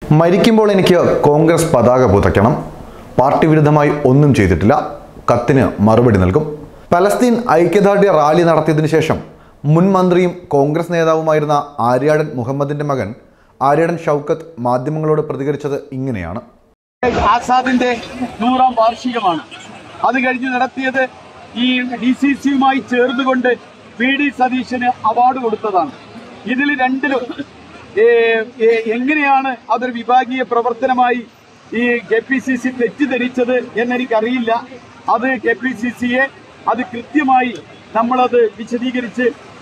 മരിക്കുമ്പോൾ എനിക്ക് കോൺഗ്രസ് പതാക പുതയ്ക്കണം പാർട്ടി വിരുദ്ധമായി ഒന്നും ചെയ്തിട്ടില്ല കത്തിന് മറുപടി നൽകും പലസ്തീൻ ഐക്യദാർഢ്യ റാലി നടത്തിയതിനു ശേഷം മുൻ മന്ത്രിയും കോൺഗ്രസ് നേതാവുമായിരുന്ന ആര്യാടൻ മുഹമ്മദിന്റെ മകൻ ആര്യാടൻ ഷൗക്കത്ത് മാധ്യമങ്ങളോട് പ്രതികരിച്ചത് ഇങ്ങനെയാണ് ആസാദിന്റെ നൂറാം വാർഷികമാണ് അത് കഴിഞ്ഞ് നടത്തിയത് ഈ ഡി സി സിയുമായി ചേർന്നുകൊണ്ട് വി ഡി സതീശന് അവാർഡ് കൊടുത്തതാണ് ഇതിൽ രണ്ടിലും ഏ, ഏ, എങ്ങനെയാണ് അതൊരു വിഭാഗീയ പ്രവർത്തനമായി ഈ കെ പി സി സി തെറ്റിദ്ധരിച്ചത് എന്നെനിക്കറിയില്ല അത് കെ പി സി സിയെ അത് കൃത്യമായി നമ്മളത് വിശദീകരിച്ച്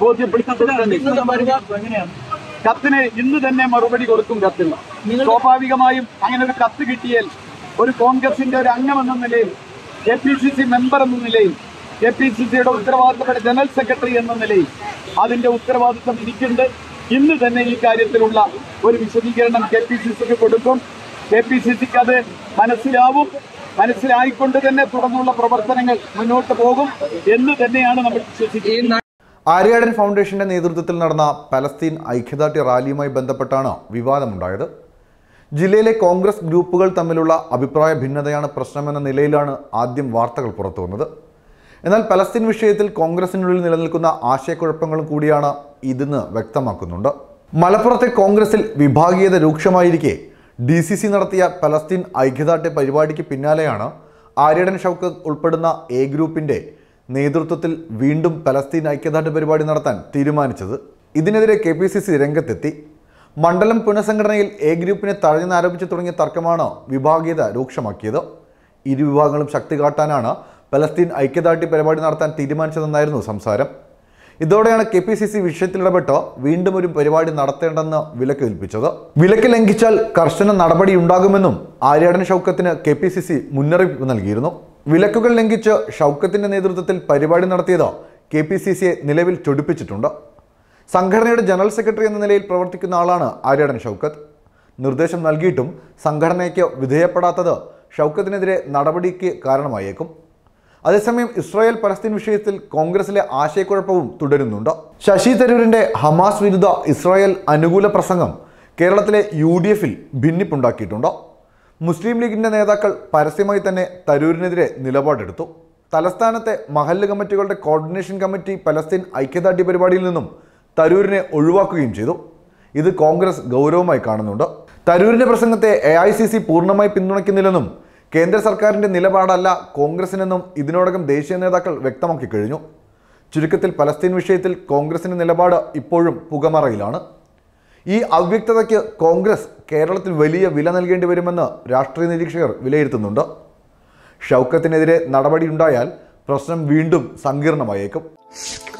ബോധ്യപ്പെടുത്തുന്നുണ്ട് കത്തിന് ഇന്ന് തന്നെ മറുപടി കൊടുക്കും കത്തിന് സ്വാഭാവികമായും അങ്ങനെ ഒരു കത്ത് കിട്ടിയാൽ ഒരു കോൺഗ്രസിന്റെ ഒരു അംഗം എന്ന നിലയിൽ K P C C member എന്ന നിലയിൽ കെ പി സി സിയുടെ ഉത്തരവാദിത്തപ്പെട്ട ജനറൽ സെക്രട്ടറി എന്ന നിലയിൽ അതിന്റെ ഉത്തരവാദിത്തം എനിക്കുണ്ട് ഇന്ന് തന്നെ ഈ കാര്യത്തിലുള്ള ഒരു വിശദീകരണം കെ പി സി സിക്ക് കൊടുക്കും കെ പി സി സിക്ക് അത് മനസ്സിലാവും മനസ്സിലായിക്കൊണ്ട് തന്നെ തുടർന്നുള്ള പ്രവർത്തനങ്ങൾ മുന്നോട്ട് പോകും എന്ന് തന്നെയാണ് നമ്മൾ വിശ്വസിക്കുന്നത് ആര്യാടൻ ഫൗണ്ടേഷന്റെ നേതൃത്വത്തിൽ നടന്ന പലസ്തീൻ ഐക്യദാർഢ്യ റാലിയുമായി ബന്ധപ്പെട്ടാണ് വിവാദമുണ്ടായത് ജില്ലയിലെ കോൺഗ്രസ് ഗ്രൂപ്പുകൾ തമ്മിലുള്ള അഭിപ്രായ ഭിന്നതയാണ് പ്രശ്നമെന്ന നിലയിലാണ് ആദ്യം വാർത്തകൾ പുറത്തു വന്നത് എന്നാൽ പലസ്തീൻ വിഷയത്തിൽ കോൺഗ്രസിനുള്ളിൽ നിലനിൽക്കുന്ന ആശയക്കുഴപ്പങ്ങളും കൂടിയാണ് ഇതെന്ന് വ്യക്തമാക്കുന്നുണ്ട് മലപ്പുറത്തെ കോൺഗ്രസിൽ വിഭാഗീയത രൂക്ഷമായിരിക്കെ ഡി സി സി നടത്തിയ പലസ്തീൻ ഐക്യദാർഢ്യ പരിപാടിക്ക് പിന്നാലെയാണ് ആര്യടൻ ഷൗക്കത്ത് ഉൾപ്പെടുന്ന എ ഗ്രൂപ്പിന്റെ നേതൃത്വത്തിൽ വീണ്ടും പലസ്തീൻ ഐക്യദാർഢ്യ പരിപാടി നടത്താൻ തീരുമാനിച്ചത് ഇതിനെതിരെ കെ പി സി സി രംഗത്തെത്തി മണ്ഡലം പുനഃസംഘടനയിൽ എ ഗ്രൂപ്പിനെ തഴഞ്ഞാരോപിച്ചു തുടങ്ങിയ തർക്കമാണ് വിഭാഗീയത രൂക്ഷമാക്കിയത് ഇരു വിഭാഗങ്ങളും ശക്തി കാട്ടാനാണ് പലസ്തീൻ ഐക്യദാർഢ്യ പരിപാടി നടത്താൻ തീരുമാനിച്ചതെന്നായിരുന്നു സംസാരം ഇതോടെയാണ് കെ പി സി സി വിഷയത്തിലിടപെട്ട് വീണ്ടും ഒരു പരിപാടി നടത്തേണ്ടെന്ന് വിലക്ക് ഏൽപ്പിച്ചത് വിലക്ക് ലംഘിച്ചാൽ കർശന നടപടി ഉണ്ടാകുമെന്നും ആര്യാടൻ ഷൗക്കത്തിന് കെ പി സി സി മുന്നറിയിപ്പ് നൽകിയിരുന്നു വിലക്കുകൾ ലംഘിച്ച് ഷൗക്കത്തിന്റെ നേതൃത്വത്തിൽ പരിപാടി നടത്തിയത് കെ പി സി സിയെ നിലവിൽ ചൊടിപ്പിച്ചിട്ടുണ്ട് സംഘടനയുടെ ജനറൽ സെക്രട്ടറി എന്ന നിലയിൽ പ്രവർത്തിക്കുന്ന ആളാണ് ആര്യാടൻ ഷൗക്കത്ത് നിർദ്ദേശം നൽകിയിട്ടും സംഘടനയ്ക്ക് വിധേയപ്പെടാത്തത് ഷൗക്കത്തിനെതിരെ നടപടിക്ക് കാരണമായേക്കും അതേസമയം ഇസ്രായേൽ പലസ്തീൻ വിഷയത്തിൽ കോൺഗ്രസിലെ ആശയക്കുഴപ്പവും തുടരുന്നുണ്ട് ശശി തരൂരിന്റെ ഹമാസ് വിരുദ്ധ ഇസ്രായേൽ അനുകൂല പ്രസംഗം കേരളത്തിലെ യു ഡി എഫിൽ ഭിന്നിപ്പുണ്ടാക്കിയിട്ടുണ്ട് മുസ്ലിം ലീഗിന്റെ നേതാക്കൾ പരസ്യമായി തന്നെ തരൂരിനെതിരെ നിലപാടെടുത്തു തലസ്ഥാനത്തെ മഹല്ല് കമ്മിറ്റികളുടെ കോർഡിനേഷൻ കമ്മിറ്റി പലസ്തീൻ ഐക്യദാർഢ്യ പരിപാടിയിൽ നിന്നും തരൂരിനെ ഒഴിവാക്കുകയും ചെയ്തു ഇത് കോൺഗ്രസ് ഗൗരവമായി കാണുന്നുണ്ട് തരൂരിന്റെ പ്രസംഗത്തെ എ ഐ സി സി പൂർണ്ണമായി പിന്തുണയ്ക്കുന്നില്ലെന്നും കേന്ദ്ര സർക്കാരിന്റെ നിലപാടല്ല കോൺഗ്രസിനെന്നും ഇതിനോടകം ദേശീയ നേതാക്കൾ വ്യക്തമാക്കി കഴിഞ്ഞു ചുരുക്കത്തിൽ പലസ്തീൻ വിഷയത്തിൽ കോൺഗ്രസിന്റെ നിലപാട് ഇപ്പോഴും പുകമറയിലാണ് ഈ അവ്യക്തതയ്ക്ക് കോൺഗ്രസ് കേരളത്തിൽ വലിയ വില നൽകേണ്ടി വരുമെന്ന് രാഷ്ട്രീയ നിരീക്ഷകർ വിലയിരുത്തുന്നുണ്ട് ഷൗക്കത്തിനെതിരെ നടപടിയുണ്ടായാൽ പ്രശ്നം വീണ്ടും സങ്കീർണമായേക്കും